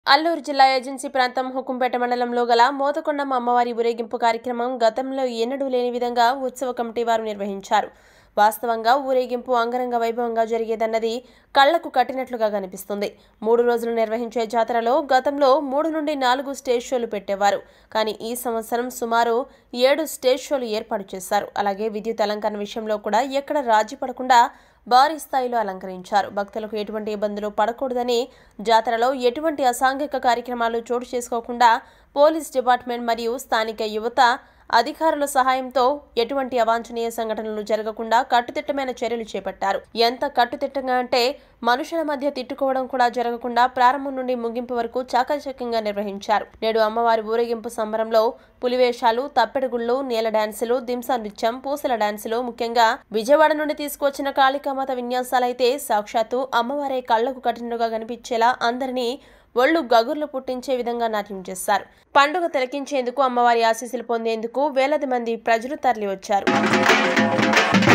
అల్లూరు జిల్లా ఏజెన్సీ ప్రాంతం హుకుంపేట మండలంలో గల మోతకొండమ్మ అమ్మవారి ఊరేగింపు కార్యక్రమం గతంలో ఎన్నడూ లేని విధంగా ఉత్సవ కమిటీ వారు నిర్వహించారు వాస్తవంగా ఊరేగింపు అంగరంగ వైభవంగా జరిగేదన్నది కళ్లకు కట్టినట్లుగా కనిపిస్తుంది మూడు రోజులు నిర్వహించే జాతరలో గతంలో మూడు నుండి నాలుగు స్టేజ్ షోలు పెట్టేవారు కానీ ఈ సంవత్సరం సుమారు ఏడు స్టేజ్ షోలు ఏర్పాటు చేశారు అలాగే విద్యుత్ అలంకరణ విషయంలో కూడా ఎక్కడ రాజీ పడకుండా భారీ స్థాయిలో అలంకరించారు భక్తులకు ఎటువంటి ఇబ్బందులు పడకూడదని జాతరలో ఎటువంటి అసాంఘిక కార్యక్రమాలు చోటు చేసుకోకుండా పోలీస్ డిపార్ట్మెంట్ మరియు స్థానిక యువత అధికారుల సహాయంతో ఎటువంటి అవాంఛనీయ సంఘటనలు జరగకుండా కట్టుదిట్టమైన చర్యలు చేపట్టారు ఎంత కట్టుదిట్టంగా అంటే మనుషుల మధ్య తిట్టుకోవడం కూడా జరగకుండా ప్రారంభం నుండి ముగింపు వరకు చాకచక్యంగా నిర్వహించారు నేడు అమ్మవారి ఊరేగింపు సంబరంలో పులివేషాలు తప్పెడుగుళ్ళు నీల డాన్సులు దింస నృత్యం పూసల డాన్సులు ముఖ్యంగా విజయవాడ నుండి తీసుకొచ్చిన కాళికామాత విన్యాసాలైతే సాక్షాత్తు అమ్మవారే కళ్లకు కట్టినట్టుగా కనిపించేలా అందరినీ ఒళ్ళు గగుర్లు పుట్టించే విధంగా నాట్యం చేశారు పండుగ తిలకించేందుకు అమ్మవారి ఆశీస్సులు పొందేందుకు వేలాది మంది ప్రజలు తరలి వచ్చారు